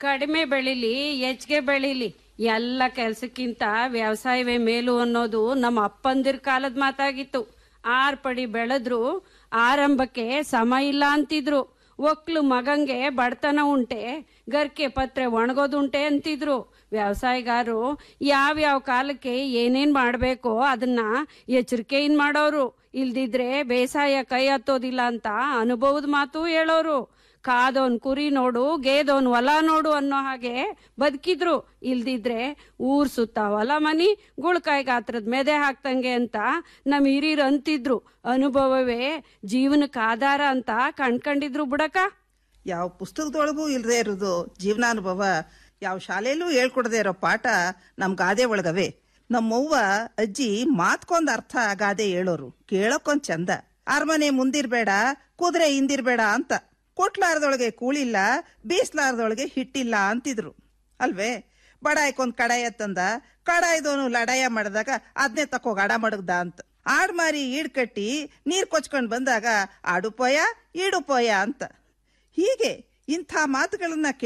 ಕಡಿಮೆ ಬೆಳಿಲಿ ಹೆಚ್ಚಿಗೆ ಬೆಳಿಲಿ ಎಲ್ಲ ಕೆಲ್ಸಕ್ಕಿಂತ ವ್ಯವಸಾಯವೇ ಮೇಲು ಅನ್ನೋದು ನಮ್ಮ ಅಪ್ಪಂದಿರ ಕಾಲದ ಮಾತಾಗಿತ್ತು ಆರ್ ಪಡಿ ಬೆಳೆದ್ರು ಆರಂಭಕ್ಕೆ ಸಮ ಇಲ್ಲ ಅಂತಿದ್ರು ಒಕ್ಲು ಮಗಂಗೆ ಬಡತನ ಉಂಟೆ ಗರ್ಕೆ ಪತ್ರೆ ಒಣಗೋದುಂಟೆ ಅಂತಿದ್ರು ವ್ಯವಸಾಯಗಾರರು ಯಾವ್ಯಾವ ಕಾಲಕ್ಕೆ ಏನೇನ್ ಮಾಡ್ಬೇಕೋ ಅದನ್ನ ಎಚ್ಚರಿಕೆಯಿಂದ ಮಾಡೋರು ಇಲ್ದಿದ್ರೆ ಬೇಸಾಯ ಕೈ ಹತ್ತೋದಿಲ್ಲ ಅಂತ ಅನುಭವದ ಮಾತು ಹೇಳೋರು ಕಾದೋನ್ ಕುರಿ ನೋಡು ಗೇದೋನ್ ಹೊಲ ನೋಡು ಅನ್ನೋ ಹಾಗೆ ಬದುಕಿದ್ರು ಇಲ್ದಿದ್ರೆ ಊರ್ ಸುತ್ತ ಹೊಲ ಮನಿ ಗುಳ್ಕಾಯಿ ಗಾತ್ರದ ಮೆದೆ ಹಾಕ್ತಂಗೆ ಅಂತ ನಮ್ ಹಿರಿಯರು ಅಂತಿದ್ರು ಅನುಭವವೇ ಜೀವನಕ್ಕೆ ಆಧಾರ ಅಂತ ಕಣ್ಕಂಡಿದ್ರು ಬುಡಕ ಯಾವ ಪುಸ್ತಕದೊಳಗೂ ಇಲ್ಲದೆ ಇರೋದು ಜೀವನಾನುಭವ ಯಾವ ಶಾಲೆಯಲ್ಲೂ ಹೇಳ್ಕೊಡದೆ ಇರೋ ಪಾಠ ನಮ್ ಗಾದೆ ಒಳಗವೆ ನಮ್ಮವ್ವ ಅಜ್ಜಿ ಮಾತ್ಕೊಂದ್ ಅರ್ಥ ಗಾದೆ ಹೇಳೋರು ಕೇಳಕ್ಕೊಂದ್ ಚಂದ ಅರಮನೆ ಮುಂದಿರ್ಬೇಡ ಕುದುರೆ ಹಿಂದಿರ್ಬೇಡ ಅಂತ ಕೊಟ್ಲಾರದೊಳಗೆ ಕೂಳಿಲ್ಲ ಬೀಸ್ಲಾರದೊಳಗೆ ಹಿಟ್ಟಿಲ್ಲ ಅಂತಿದ್ರು ಅಲ್ವೇ ಬಡಾಯ್ಕೊಂದ್ ಕಡಾಯ ತಂದ ಕಡಾಯ್ದವನು ಲಡಾಯ ಮಾಡಿದಾಗ ಅದ್ನೇ ತಕೋಗ್ ಅಡ ಮಡಗ್ದ ಅಂತ ಆಡ್ ಮಾರಿ ಈಡ್ ಕಟ್ಟಿ ನೀರ್ ಕೊಚ್ಕೊಂಡ್ ಬಂದಾಗ ಆಡುಪೋಯ ಈಡುಪೋಯ ಅಂತ ಹೀಗೆ ಇಂಥ ಮಾತುಗಳನ್ನ